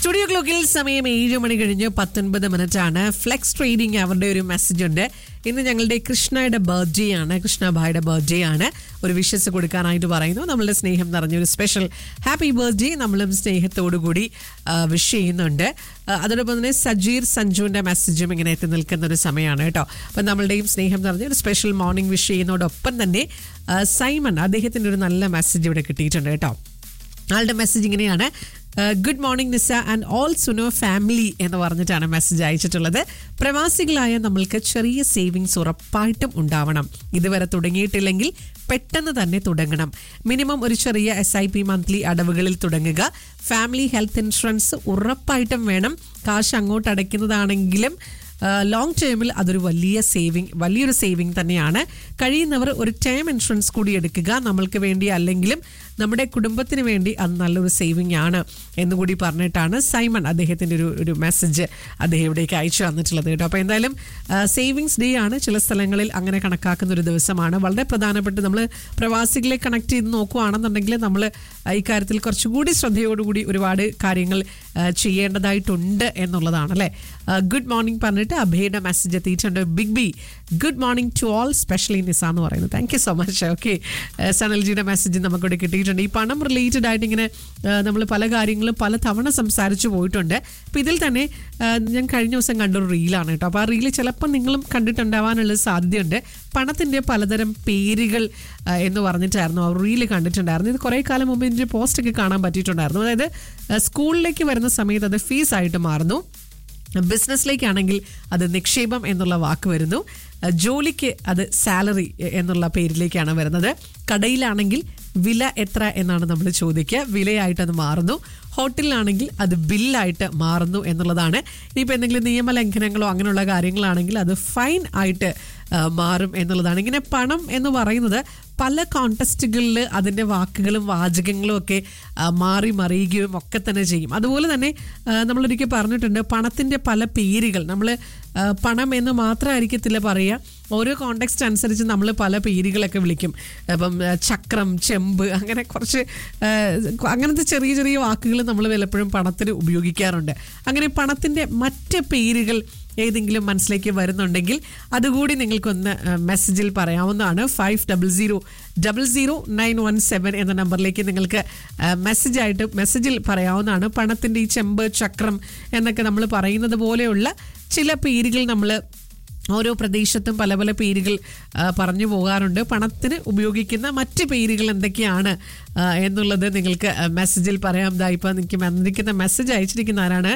studio ക്ലോക്കിൽ സമയം ഏഴ് മണി കഴിഞ്ഞ് പത്തൊൻപത് മിനിറ്റ് ആണ് ഫ്ലെക്സ് ട്രേഡിംഗ് അവരുടെ ഒരു മെസ്സേജ് ഉണ്ട് ഇന്ന് ഞങ്ങളുടെ കൃഷ്ണയുടെ ബർത്ത്ഡേ ആണ് കൃഷ്ണഭായുടെ ബർത്ത്ഡേ ആണ് ഒരു വിഷസ് കൊടുക്കാനായിട്ട് പറയുന്നു നമ്മളുടെ സ്നേഹം നിറഞ്ഞൊരു സ്പെഷ്യൽ ഹാപ്പി ബർത്ത്ഡേ നമ്മളും സ്നേഹത്തോടു കൂടി വിഷ് ചെയ്യുന്നുണ്ട് ആ, അതോടൊപ്പം തന്നെ സജീർ സഞ്ജുവിന്റെ മെസ്സേജും ഇങ്ങനെ എത്തി നിൽക്കുന്ന ഒരു സമയമാണ് കേട്ടോ അപ്പം നമ്മളുടെയും സ്നേഹം നിറഞ്ഞ ഒരു സ്പെഷ്യൽ മോർണിംഗ് വിഷ് ചെയ്യുന്നതോടൊപ്പം തന്നെ ആ, സൈമൺ അദ്ദേഹത്തിന്റെ ഒരു നല്ല മെസ്സേജ് ഇവിടെ കിട്ടിയിട്ടുണ്ട് കേട്ടോ ആളുടെ മെസ്സേജ് ഇങ്ങനെയാണ് good morning Nisa and all സുനോ ഫാമിലി എന്ന് പറഞ്ഞിട്ടാണ് മെസ്സേജ് അയച്ചിട്ടുള്ളത് പ്രവാസികളായ നമ്മൾക്ക് ചെറിയ സേവിങ്സ് ഉറപ്പായിട്ടും ഉണ്ടാവണം ഇതുവരെ തുടങ്ങിയിട്ടില്ലെങ്കിൽ പെട്ടെന്ന് തന്നെ തുടങ്ങണം മിനിമം ഒരു ചെറിയ എസ് ഐ പി മന്ത്ലി അടവുകളിൽ തുടങ്ങുക ഫാമിലി ഹെൽത്ത് ഇൻഷുറൻസ് ഉറപ്പായിട്ടും വേണം കാശ് അങ്ങോട്ട് അടയ്ക്കുന്നതാണെങ്കിലും ലോങ് ടേമിൽ അതൊരു വലിയ സേവിങ് വലിയൊരു സേവിങ് തന്നെയാണ് കഴിയുന്നവർ ഒരു ടേം ഇൻഷുറൻസ് കൂടി എടുക്കുക നമ്മൾക്ക് വേണ്ടി അല്ലെങ്കിലും നമ്മുടെ കുടുംബത്തിന് വേണ്ടി അത് നല്ലൊരു സേവിങ് ആണ് എന്നുകൂടി പറഞ്ഞിട്ടാണ് സൈമൺ അദ്ദേഹത്തിൻ്റെ ഒരു ഒരു മെസ്സേജ് അദ്ദേഹം ഇവിടേക്ക് അയച്ചു തന്നിട്ടുള്ളത് കേട്ടോ അപ്പോൾ എന്തായാലും സേവിങ്സ് ഡേ ആണ് ചില സ്ഥലങ്ങളിൽ അങ്ങനെ കണക്കാക്കുന്ന ഒരു ദിവസമാണ് വളരെ പ്രധാനപ്പെട്ട് നമ്മൾ പ്രവാസികളെ കണക്ട് ചെയ്ത് നോക്കുകയാണെന്നുണ്ടെങ്കിൽ നമ്മൾ ഇക്കാര്യത്തിൽ കുറച്ചുകൂടി ശ്രദ്ധയോടുകൂടി ഒരുപാട് കാര്യങ്ങൾ ആ, ചെയ്യേണ്ടതായിട്ടുണ്ട് എന്നുള്ളതാണ് അല്ലേ ഗുഡ് മോർണിംഗ് പറഞ്ഞിട്ട് അഭയുടെ മെസ്സേജ് എത്തിയിട്ടുണ്ട് big B good morning to all specially Nisa എന്ന് പറയുന്നത് thank you so much okay സനൽജിയുടെ മെസ്സേജ് നമുക്കിവിടെ കിട്ടിയിട്ടുണ്ട് ഈ പണം റിലേറ്റഡ് ആയിട്ട് ഇങ്ങനെ നമ്മൾ പല കാര്യങ്ങളും പല തവണ സംസാരിച്ചു പോയിട്ടുണ്ട് അപ്പോൾ ഇതിൽ തന്നെ ആ, ഞാൻ കഴിഞ്ഞ ദിവസം കണ്ടൊരു റീലാണ് കേട്ടോ അപ്പോൾ ആ റീല് ചിലപ്പോൾ നിങ്ങളും കണ്ടിട്ടുണ്ടാവാനുള്ള സാധ്യതയുണ്ട് പണത്തിൻ്റെ പലതരം പേരുകൾ ആ, എന്ന് പറഞ്ഞിട്ടായിരുന്നു ആ റീല് കണ്ടിട്ടുണ്ടായിരുന്നു ഇത് കുറേ കാലം മുമ്പ് ഇതിൻ്റെ പോസ്റ്റൊക്കെ കാണാൻ പറ്റിയിട്ടുണ്ടായിരുന്നു അതായത് ആ, സ്കൂളിലേക്ക് വരുന്ന സമയത്ത് അത് ഫീസായിട്ട് മാറുന്നു ബിസിനസ്സിലേക്കാണെങ്കിൽ അത് നിക്ഷേപം എന്നുള്ള വാക്ക് വരുന്നു അഹ് ജോലിക്ക് അത് സാലറി എന്നുള്ള പേരിലേക്കാണ് വരുന്നത് കടയിലാണെങ്കിൽ വില എത്ര എന്നാണ് നമ്മൾ ചോദിക്കുക വിലയായിട്ട് അത് മാറുന്നു ഹോട്ടലിലാണെങ്കിൽ അത് ബില്ലായിട്ട് മാറുന്നു എന്നുള്ളതാണ് ഇനിയിപ്പോൾ എന്തെങ്കിലും നിയമലംഘനങ്ങളോ അങ്ങനെയുള്ള കാര്യങ്ങളാണെങ്കിൽ അത് ഫൈൻ ആയിട്ട് ആ, മാറും എന്നുള്ളതാണ് ഇങ്ങനെ പണം എന്ന് പറയുന്നത് പല കോണ്ടസ്റ്റുകളിൽ അതിൻ്റെ വാക്കുകളും വാചകങ്ങളും ഒക്കെ ആ, മാറി മറിയുകയും ഒക്കെ തന്നെ ചെയ്യും അതുപോലെ തന്നെ ആ, നമ്മളൊരിക്കൽ പറഞ്ഞിട്ടുണ്ട് പണത്തിൻ്റെ പല പേരുകൾ നമ്മൾ പണം എന്ന് മാത്രമായിരിക്കത്തില്ല പറയുക ഓരോ കോണ്ടെക്സ്റ്റ് അനുസരിച്ച് നമ്മൾ പല പേരുകളൊക്കെ വിളിക്കും അപ്പം ആ, ചക്രം ചെമ്പ് അങ്ങനെ കുറച്ച് ആ, അങ്ങനത്തെ ചെറിയ ചെറിയ വാക്കുകൾ നമ്മൾ പലപ്പോഴും പണത്തിന് ഉപയോഗിക്കാറുണ്ട് അങ്ങനെ പണത്തിൻ്റെ മറ്റ് പേരുകൾ ഏതെങ്കിലും മനസ്സിലേക്ക് വരുന്നുണ്ടെങ്കിൽ അതുകൂടി നിങ്ങൾക്കൊന്ന് ആ, മെസ്സേജിൽ പറയാവുന്നതാണ് five double zero double zero nine one seven എന്ന നമ്പറിലേക്ക് നിങ്ങൾക്ക് ആ, മെസ്സേജായിട്ട് മെസ്സേജിൽ പറയാവുന്നതാണ് പണത്തിൻ്റെ ഈ ചെമ്പ് ചക്രം എന്നൊക്കെ നമ്മൾ പറയുന്നത് പോലെയുള്ള ചില പേരുകൾ നമ്മൾ ഓരോ പ്രദേശത്തും പല പല പേരുകൾ ആ, പറഞ്ഞു പോകാറുണ്ട് പണത്തിന് ഉപയോഗിക്കുന്ന മറ്റ് പേരുകൾ എന്തൊക്കെയാണ് ആ, എന്നുള്ളത് നിങ്ങൾക്ക് ആ, മെസ്സേജിൽ പറയാം ദാ ഇപ്പോൾ എനിക്ക് വന്നിരിക്കുന്ന മെസ്സേജ് അയച്ചിരിക്കുന്ന ആരാണ്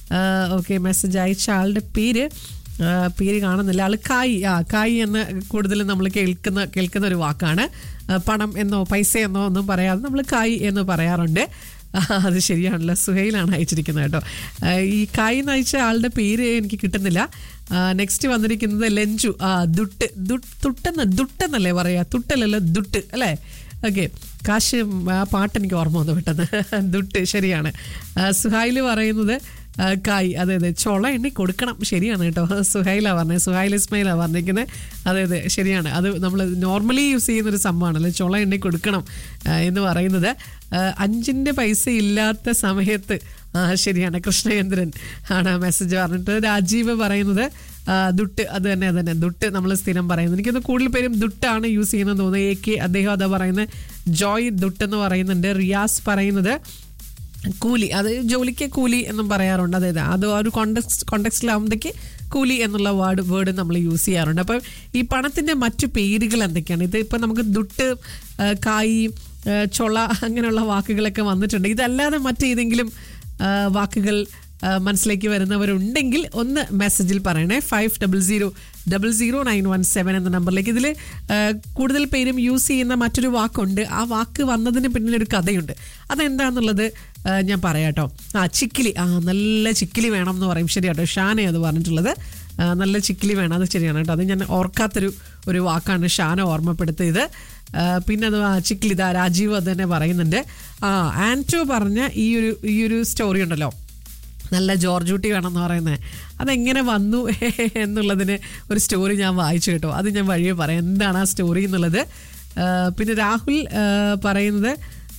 ഓക്കെ മെസ്സേജ് അയച്ച ആളുടെ പേര് ആ, പേര് കാണുന്നില്ല ആൾ കായ് ആ കായ് എന്ന് കൂടുതലും നമ്മൾ കേൾക്കുന്ന കേൾക്കുന്ന ഒരു വാക്കാണ് ആ, പണം എന്നോ പൈസ എന്നോ ഒന്നും പറയാതെ നമ്മൾ കായ് എന്ന് പറയാറുണ്ട് ആ, അത് ശരിയാണല്ലോ സുഹൈലാണ് അയച്ചിരിക്കുന്നത് കേട്ടോ ആ, ഈ കായ് എന്ന് അയച്ച ആളുടെ പേര് എനിക്ക് കിട്ടുന്നില്ല നെക്സ്റ്റ് വന്നിരിക്കുന്നത് ലഞ്ചു ആ ദുട്ട് ദുട്ട് തുട്ടെന്ന് ദുട്ടെന്നല്ലേ പറയാ തുട്ടല്ലല്ലോ ദുട്ട് അല്ലേ ഓക്കെ കാശ് ആ പാട്ട് എനിക്ക് ഓർമ്മ വന്നു പെട്ടെന്ന് ദുട്ട് ശരിയാണ് ആ, സുഹൈല് പറയുന്നത് ആ, കായ് അതെ അതെ ചൊള എണ്ണി കൊടുക്കണം ശരിയാണ് കേട്ടോ സുഹൈല പറഞ്ഞത് സുഹൈൽ ഇസ്മയില പറഞ്ഞിരിക്കുന്നത് അതെ അതെ ശരിയാണ് അത് നമ്മൾ നോർമലി യൂസ് ചെയ്യുന്ന ഒരു സംഭവമാണല്ലോ ചൊള എണ്ണി കൊടുക്കണം ആ, എന്ന് പറയുന്നത് ആ, അഞ്ചിൻ്റെ പൈസ ഇല്ലാത്ത സമയത്ത് ആ ശരിയാണ് കൃഷ്ണചന്ദ്രൻ ആണ് മെസ്സേജ് പറഞ്ഞിട്ട് രാജീവ് പറയുന്നത് ആ, ദുട്ട് അത് തന്നെ അത് തന്നെ ദുട്ട് നമ്മൾ സ്ഥിരം പറയുന്നത് എനിക്കൊന്ന് കൂടുതൽ പേരും ദുട്ടാണ് യൂസ് ചെയ്യുന്നത് തോന്നുന്നത് എ കെ അദ്ദേഹം അതാ പറയുന്നത് ജോയ് ദുട്ട് എന്ന് പറയുന്നുണ്ട് റിയാസ് പറയുന്നത് കൂലി അത് ജോലിക്ക് കൂലി എന്നും പറയാറുണ്ട് അതായത് അത് ആ ഒരു കോണ്ടെക്സ്റ്റ് കോണ്ടെക്സ്റ്റിലാവുമ്പോഴേക്ക് കൂലി എന്നുള്ള വേർഡ് വേർഡ് നമ്മൾ യൂസ് ചെയ്യാറുണ്ട് അപ്പം ഈ പണത്തിൻ്റെ മറ്റു പേരുകൾ എന്തൊക്കെയാണ് ഇത് ഇപ്പം നമുക്ക് ദുട്ട് ആ, കായി ആ, ചൊള അങ്ങനെയുള്ള വാക്കുകളൊക്കെ വന്നിട്ടുണ്ട് ഇതല്ലാതെ മറ്റേതെങ്കിലും ആ, വാക്കുകൾ ആ, മനസ്സിലേക്ക് വരുന്നവരുണ്ടെങ്കിൽ ഒന്ന് മെസ്സേജിൽ പറയണേ five double zero double zero nine one seven എന്ന നമ്പറിലേക്ക് ഇതിൽ കൂടുതൽ പേരും യൂസ് ചെയ്യുന്ന മറ്റൊരു വാക്കുണ്ട് ആ വാക്ക് വന്നതിന് പിന്നിലൊരു കഥയുണ്ട് അതെന്താന്നുള്ളത് ആ, ഞാൻ പറയാട്ടോ ആ ചിക്കിലി ആ നല്ല ചിക്കിലി വേണം എന്ന് പറയും ശരിയാട്ടോ ഷാനെ അത് പറഞ്ഞിട്ടുള്ളത് ആ, നല്ല ചിക്കിലി വേണം അത് ശരിയാണ് കേട്ടോ അത് ഞാൻ ഓർക്കാത്തൊരു ഒരു വാക്കാണ് ഷാന ഓർമ്മപ്പെടുത്തിയത് ആ, പിന്നെ അത് ആ ചിക്കിലി ഇതാ രാജീവ് അത് തന്നെ പറയുന്നുണ്ട് ആ ആൻറ്റോ പറഞ്ഞ ഈ ഒരു ഈ ഒരു സ്റ്റോറി ഉണ്ടല്ലോ നല്ല ജോർജ് കുട്ടി വേണമെന്ന് പറയുന്നത് അതെങ്ങനെ വന്നു എന്നുള്ളതിന് ഒരു സ്റ്റോറി ഞാൻ വായിച്ചു കേട്ടോ അത് ഞാൻ വഴിയെ പറയാം എന്താണ് ആ സ്റ്റോറി എന്നുള്ളത് ആ, പിന്നെ രാഹുൽ ആ, പറയുന്നത്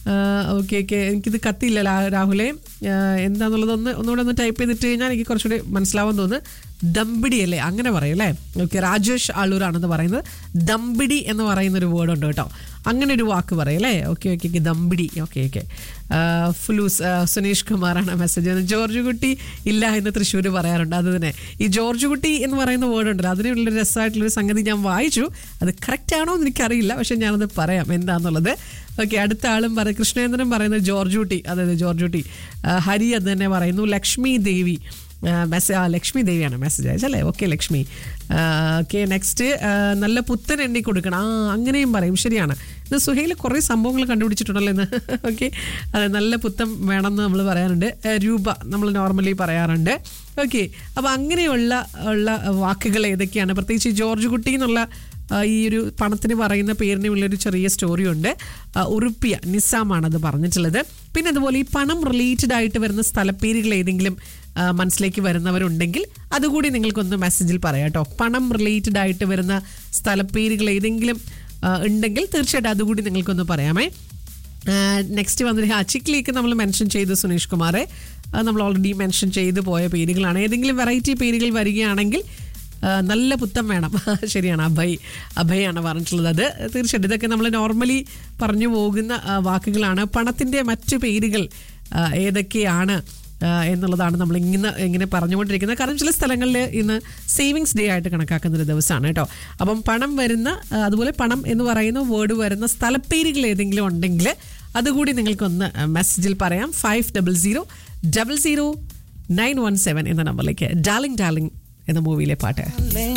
ഓക്കെ ഓക്കെ എനിക്കിത് കത്തിയില്ല ലാ- രാഹുലെ ആ, എന്താന്നുള്ളത് ഒന്ന് ഒന്നുകൂടെ ഒന്ന് ടൈപ്പ് ചെയ്തിട്ട് കഴിഞ്ഞാൽ എനിക്ക് കുറച്ചുകൂടി മനസ്സിലാവാൻ തോന്നുന്നു ദമ്പിടി അല്ലേ അങ്ങനെ പറയും അല്ലേ ഓക്കെ രാജേഷ് ആളൂരാണെന്ന് പറയുന്നത് ദമ്പിടി എന്ന് പറയുന്ന ഒരു വേർഡ് ഉണ്ട് കേട്ടോ അങ്ങനെ ഒരു വാക്ക് പറയും അല്ലേ ഓക്കെ ഓക്കെ ഓക്കെ ദമ്പിടി ഓക്കെ ഓക്കെ ഫുലൂസ് ആ, സുനീഷ് കുമാറാണ് മെസ്സേജ് ജോർജ് കുട്ടി ഇല്ല എന്ന് തൃശ്ശൂർ പറയാറുണ്ട് അത് തന്നെ ഈ ജോർജ് കുട്ടി എന്ന് പറയുന്ന വേർഡ് ഉണ്ടല്ലോ അതിനുള്ള രസമായിട്ടുള്ളൊരു സംഗതി ഞാൻ വായിച്ചു അത് കറക്റ്റ് ആണോ എന്ന് എനിക്കറിയില്ല പക്ഷെ ഞാനത് പറയാം എന്താന്നുള്ളത് ഓക്കെ അടുത്ത ആളും പറയും കൃഷ്ണേന്ദ്രൻ പറയുന്നത് ജോർജ് കുട്ടി അതായത് ജോർജ് കുട്ടി ആ, ഹരി അത് തന്നെ പറയുന്നു ലക്ഷ്മി ദേവി മെസ്സേജ് ആ ലക്ഷ്മി ദേവിയാണ് മെസ്സേജ് അയച്ചല്ലേ ഓക്കെ ലക്ഷ്മി ഓക്കെ നെക്സ്റ്റ് നല്ല പുത്തൻ എണ്ണി കൊടുക്കണം ആ അങ്ങനെയും പറയും ശരിയാണ് ഇത് സുഹൈൽ കുറേ സംഭവങ്ങൾ കണ്ടുപിടിച്ചിട്ടുണ്ടല്ലോ ഇന്ന് ഓക്കെ അതെ നല്ല പുത്തൻ വേണമെന്ന് നമ്മൾ പറയാറുണ്ട് ആ, രൂപ നമ്മൾ നോർമലി പറയാറുണ്ട് ഓക്കെ അപ്പോൾ അങ്ങനെയുള്ള ഉള്ള വാക്കുകൾ ഏതൊക്കെയാണ് പ്രത്യേകിച്ച് ഈ ജോർജ് കുട്ടി എന്നുള്ള ആ, ഈ ഒരു പണത്തിന് പറയുന്ന പേരിന് ഉള്ളൊരു ചെറിയ സ്റ്റോറി ഉണ്ട് ആ, ഉറുപ്പിയ നിസാമാണ് അത് പറഞ്ഞിട്ടുള്ളത് പിന്നെ അതുപോലെ ഈ പണം റിലേറ്റഡ് ആയിട്ട് വരുന്ന സ്ഥലപ്പേരുകൾ ഏതെങ്കിലും ആ, മനസ്സിലേക്ക് വരുന്നവരുണ്ടെങ്കിൽ അതുകൂടി നിങ്ങൾക്കൊന്ന് മെസ്സേജിൽ പറയാം കേട്ടോ പണം റിലേറ്റഡ് ആയിട്ട് വരുന്ന സ്ഥലപ്പേരുകൾ ഏതെങ്കിലും ആ, ഉണ്ടെങ്കിൽ തീർച്ചയായിട്ടും അതുകൂടി നിങ്ങൾക്കൊന്ന് പറയാമേ നെക്സ്റ്റ് വന്നിട്ട് അച്ചിക്കിലേക്ക് നമ്മൾ മെൻഷൻ ചെയ്തു സുനീഷ് കുമാറെ അത് നമ്മൾ ഓൾറെഡി മെൻഷൻ ചെയ്തു പോയ പേരുകളാണ് ഏതെങ്കിലും വെറൈറ്റി പേരുകൾ വരികയാണെങ്കിൽ ആ, നല്ല പുത്തം വേണം ശരിയാണ് അഭയ് അഭയാണ് പറഞ്ഞിട്ടുള്ളത് അത് തീർച്ചയായിട്ടും ഇതൊക്കെ നമ്മൾ നോർമലി പറഞ്ഞു പോകുന്ന ആ, വാക്കുകളാണ് പണത്തിൻ്റെ മറ്റു പേരുകൾ ആ, ഏതൊക്കെയാണ് ആ, എന്നുള്ളതാണ് നമ്മൾ ഇങ്ങനെ ഇങ്ങനെ പറഞ്ഞുകൊണ്ടിരിക്കുന്നത് കാരണം ചില സ്ഥലങ്ങളിൽ ഇന്ന് സേവിങ്സ് ഡേ ആയിട്ട് കണക്കാക്കുന്ന ഒരു ദിവസമാണ് കേട്ടോ അപ്പം പണം വരുന്ന ആ, അതുപോലെ പണം എന്ന് പറയുന്ന വേർഡ് വരുന്ന സ്ഥലപ്പേരുകൾ ഏതെങ്കിലും ഉണ്ടെങ്കിൽ അതുകൂടി നിങ്ങൾക്കൊന്ന് മെസ്സേജിൽ പറയാം five double zero double zero nine one seven എന്ന നമ്പറിലേക്ക് ഡാർലിംഗ് ഡാർലിംഗ് എന്ന മൂവിയിലെ പാട്ട്